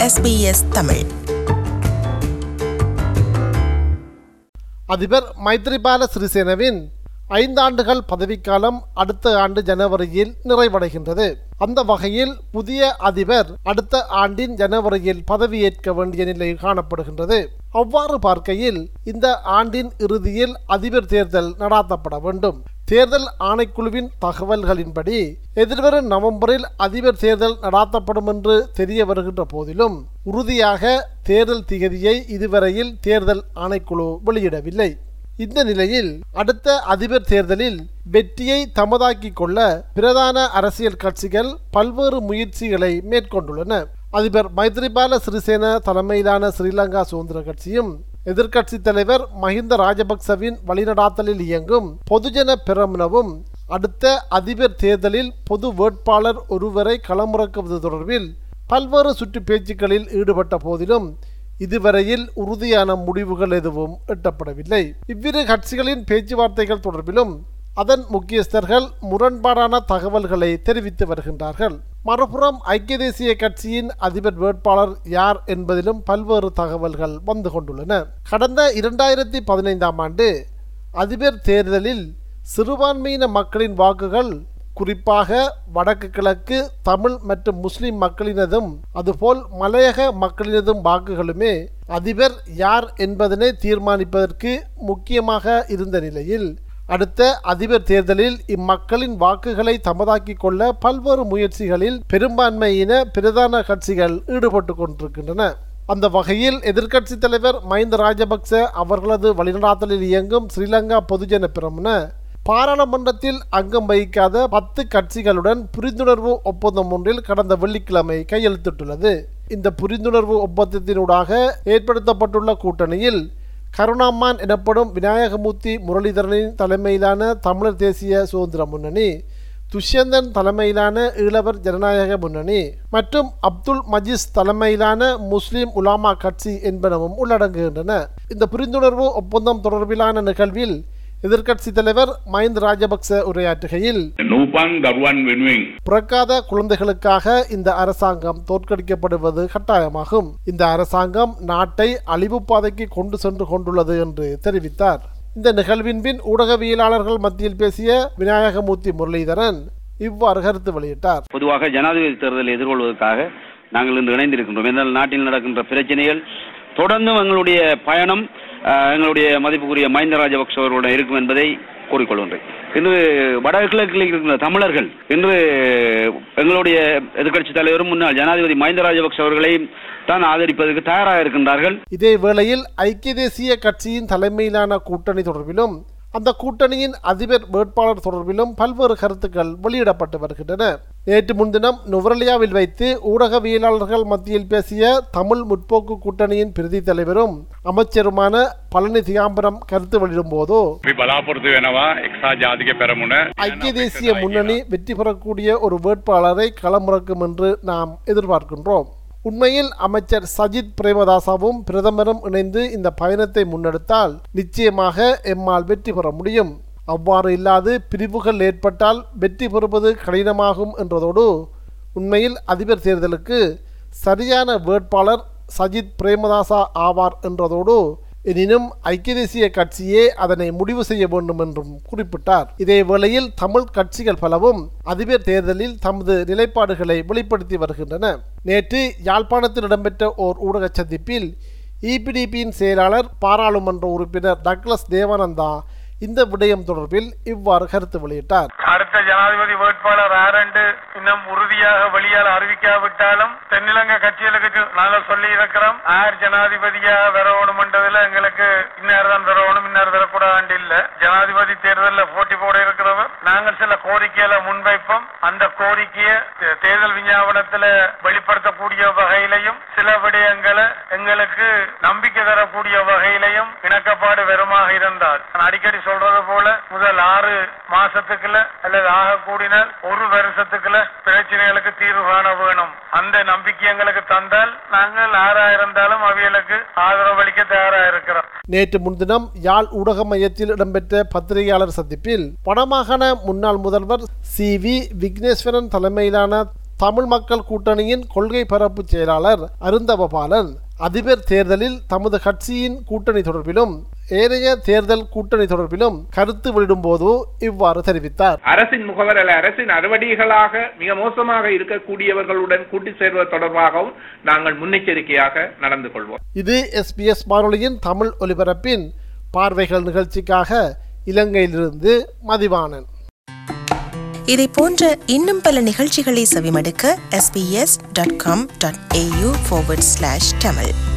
SBS Tamil அதிபர் மைத்ரிபால சிறிசேனவின் ஐந்தாண்டுகள் பதவிக்காலம் அடுத்த ஆண்டு ஜனவரியில் நிறைவடைகின்றது அந்த வகையில் புதிய அதிபர் அடுத்த ஆண்டின் ஜனவரியில் பதவியேற்க வேண்டிய நிலை காணப்படுகின்றது அவ்வாறு பார்க்கையில் இந்த ஆண்டின் இறுதியில் அதிபர் தேர்தல் நடாத்தப்பட வேண்டும் தேர்தல் ஆணைக்குழுவின் தகவல்களின்படி எதிர்வரும் நவம்பரில் அதிபர் தேர்தல் நடாத்தப்படும் என்று தெரிய வருகின்ற போதிலும் உறுதியாக தேர்தல் திகதியை இதுவரையில் தேர்தல் ஆணைக்குழு வெளியிடவில்லை இந்த நிலையில் அடுத்த அதிபர் தேர்தலில் வெற்றியை தமதாக்கிக் கொள்ள பிரதான அரசியல் கட்சிகள் பல்வேறு முயற்சிகளை மேற்கொண்டுள்ளன அதிபர் மைத்ரிபால சிறிசேன தலைமையிலான ஸ்ரீலங்கா சுதந்திர கட்சியும் எதிர்க்கட்சி தலைவர் மஹிந்த ராஜபக்சவின் வழிநடாத்தலில் இயங்கும் பொதுஜன பெரமுனவும் அடுத்த அதிபர் தேர்தலில் பொது வேட்பாளர் ஒருவரை களமிறக்குவது தொடர்பில் பல்வேறு சுற்று பேச்சுக்களில் ஈடுபட்ட போதிலும் இதுவரையில் உறுதியான முடிவுகள் எதுவும் எட்டப்படவில்லை இவ்விரு கட்சிகளின் பேச்சுவார்த்தைகள் தொடர்பிலும் அதன் முக்கியஸ்தர்கள் முரண்பாடான தகவல்களை தெரிவித்து வருகின்றார்கள் மறுபுறம் ஐக்கிய தேசிய கட்சியின் அதிபர் வேட்பாளர் யார் என்பதிலும் பல்வேறு தகவல்கள் வந்து கொண்டுள்ளன கடந்த இரண்டாயிரத்தி பதினைந்தாம் ஆண்டு அதிபர் தேர்தலில் சிறுபான்மையின மக்களின் வாக்குகள் குறிப்பாக வடக்கு கிழக்கு தமிழ் மற்றும் முஸ்லிம் மக்களினதும் அதுபோல் மலையக மக்களினதும் வாக்குகளுமே அதிபர் யார் என்பதனை தீர்மானிப்பதற்கு முக்கியமாக இருந்த நிலையில் அடுத்த அதிபர் தேர்தலில் இம்மக்களின் வாக்குகளை தமதாக்கிக் கொள்ள பல்வேறு முயற்சிகளில் பெரும்பான்மையின பிரதான கட்சிகள் ஈடுபட்டு கொண்டிருக்கின்றன அந்த வகையில் எதிர்க்கட்சித் தலைவர் மஹிந்த ராஜபக்ச அவர்களது வழிநடாத்தலில் இயங்கும் ஸ்ரீலங்கா பொதுஜன பிரமுன பாராளுமன்றத்தில் அங்கம் வகிக்காத பத்து கட்சிகளுடன் புரிந்துணர்வு ஒப்பந்தம் ஒன்றில் கடந்த வெள்ளிக்கிழமை கையெழுத்திட்டுள்ளது இந்த புரிந்துணர்வு ஒப்பந்தத்தினூடாக ஏற்படுத்தப்பட்டுள்ள கூட்டணியில் கருணாமான் எனப்படும் விநாயகமூர்த்தி முரளிதரனின் தலைமையிலான தமிழர் தேசிய சுதந்திர முன்னணி துஷ்யந்தன் தலைமையிலான ஈழவர் ஜனநாயக முன்னணி மற்றும் அப்துல் மஜிஸ் தலைமையிலான முஸ்லிம் உலாமா கட்சி என்பனவும் உள்ளடங்குகின்றன இந்த புரிந்துணர்வு ஒப்பந்தம் தொடர்பிலான நிகழ்வில் எதிர்க்கட்சி தலைவர் மஹிந்த ராஜபக்ச உரையாற்றுகையில் නූපන් දරුවන් වෙනුවෙන් பிறக்காத குழந்தைகளுக்காக இந்த அரசாங்கம் தோற்கடிக்கப்படுவது கட்டாயமாகும் இந்த அரசாங்கம் நாட்டை அழிவு பாதைக்கு கொண்டு சென்று கொண்டுள்ளது என்று தெரிவித்தார் இந்த நிகழ்வின் பின் ஊடகவியலாளர்கள் மத்தியில் பேசிய விநாயகமூர்த்தி முரளிதரன் இவ்வாறு கருத்து வெளியிட்டார் பொதுவாக ஜனாதிபதி தேர்தலை எதிர்கொள்வதற்காக நாங்கள் இன்று இணைந்திருக்கின்றோம் என்றால் நாட்டில் நடக்கின்ற பிரச்சனைகள் தொடர்ந்தும் எங்களுடைய பயணம் அஹ், எங்களுடைய மதிப்புக்குரிய மஹிந்த ராஜபக்ஷ அவர்களுடன் இருக்கும் என்பதை கூறிக்கொள்கின்றேன் இன்று வடகிழக்கில் இருக்கின்ற தமிழர்கள் இன்று எங்களுடைய எதிர்க்கட்சி தலைவரும் முன்னாள் ஜனாதிபதி மஹிந்த ராஜபக்ஷ அவர்களை தான் ஆதரிப்பதற்கு தயாராக இருக்கின்றார்கள் இதே வேளையில் ஐக்கிய தேசிய கட்சியின் தலைமையிலான கூட்டணி தொடர்பிலும் அந்த கூட்டணியின் அதிபர் வேட்பாளர் தொடர்பிலும் பல்வேறு கருத்துக்கள் வெளியிடப்பட்டு வருகின்றன நேற்று முன்தினம் நுவரலியாவில் வைத்து ஊடகவியலாளர்கள் மத்தியில் பேசிய தமிழ் முற்போக்கு கூட்டணியின் பிரதி தலைவரும் அமைச்சருமான பழனி திகாம்பரம் கருத்து வெளியிடும் போதோ අපි බලාපොරොත්තු වෙනවා එක්සා ජාතික පෙරමුණ ஐக்கிய தேசிய முன்னணி வெற்றி பெறக்கூடிய ஒரு வேட்பாளரை களமிறக்கும் என்று நாம் எதிர்பார்க்கின்றோம் உண்மையில் அமைச்சர் சஜித் பிரேமதாசாவும் பிரதமரும் இணைந்து இந்த பயணத்தை முன்னெடுத்தால் நிச்சயமாக எம்மால் வெற்றி பெற முடியும் அவ்வாறு இல்லாது பிரிவுகள் ஏற்பட்டால் வெற்றி பெறுவது கடினமாகும் என்றதோடு உண்மையில் அதிபர் தேர்தலுக்கு சரியான வேட்பாளர் சஜித் பிரேமதாசா ஆவார் என்றதோடு எனினும் ஐக்கிய தேசிய கட்சியே அதனை முடிவு செய்ய வேண்டும் என்றும் குறிப்பிட்டார் இதே வேளையில் தமிழ் கட்சிகள் பலவும் அதிபர் தேர்தலில் தமது நிலைப்பாடுகளை வெளிப்படுத்தி வருகின்றன நேற்று யாழ்ப்பாணத்தில் இடம்பெற்ற ஓர் ஊடக சந்திப்பில் இபிடிபியின் செயலாளர் பாராளுமன்ற உறுப்பினர் டக்ளஸ் தேவானந்தா இந்த விடயம் தொடர்பில் இவ்வாறு கருத்து வெளியிட்டார் அடுத்த ஜனாதிபதி வேட்பாளர் யாரென்று இன்னும் உறுதியாக வெளியால் அறிவிக்காவிட்டாலும் தென்னிலங்கை கட்சிகளுக்கு நாங்கள் சொல்லி இருக்கிறோம் யார் ஜனாதிபதியாக வரணும்ன்றதுல எங்களுக்கு இன்னார் தான் வரணும் இன்னார் வரக்கூடாது இல்ல ஜனாதிபதி தேர்தலில் போட்டி போட இருக்கிறவர் நாங்கள் சில கோரிக்கைகளை முன்வைப்போம் அந்த கோரிக்கையை தே- தேர்தல் விஞ்ஞாபனத்துல வெளிப்படுத்தக்கூடிய வகையிலையும் சில விடயங்களை எங்களுக்கு நம்பிக்கை தரக்கூடிய வகையிலையும் இணக்கப்பாடு வருமாக இருந்தால் நான் அடிக்கடி சொல்றது போல முதல் ஆறு மாசத்துக்குள்ள அல்லது ஆக கூடினால் ஒரு வருஷத்துக்குள்ள பிரச்சனைகளுக்கு தீர்வு காண வேணும் அந்த நம்பிக்கை எங்களுக்கு தந்தால் நாங்கள் ஆறா இருந்தாலும் அவியலுக்கு ஆதரவு அளிக்க தயாரா இருக்கிறோம் நேற்று முன்தினம் யாழ் ஊடக மையத்தில் இடம்பெற்ற பத்திரிகையாளர் சந்திப்பில் வடமாகாண முன்னாள் முதல்வர் சி வி விக்னேஸ்வரன் தலைமையிலான தமிழ் மக்கள் கூட்டணியின் கொள்கை பரப்பு செயலாளர் அருந்தவபாலன் அதிபர் தேர்தலில் தமது கட்சியின் கூட்டணி தொடர்பிலும் ஏனைய தேர்தல் கூட்டணி தொடர்பிலும் கருத்து வெளியிடும்போது இவ்வாறு தெரிவித்தார் அரசின் முகவர் அல்ல அரசின் அறுவடிகளாக மிக மோசமாக இருக்கக்கூடியவர்களுடன் கூட்டி சேர்வது தொடர்பாகவும் நாங்கள் முன்னெச்சரிக்கையாக நடந்து கொள்வோம் இது எஸ்பிஎஸ் வானொலியின் தமிழ் ஒலிபரப்பின் பார்வைகள் நிகழ்ச்சிக்காக இலங்கையிலிருந்து மதிவாணன் இதை போன்ற இன்னும் பல நிகழ்ச்சிகளை செவிமடுக்க sbs.com.au forward slash tamil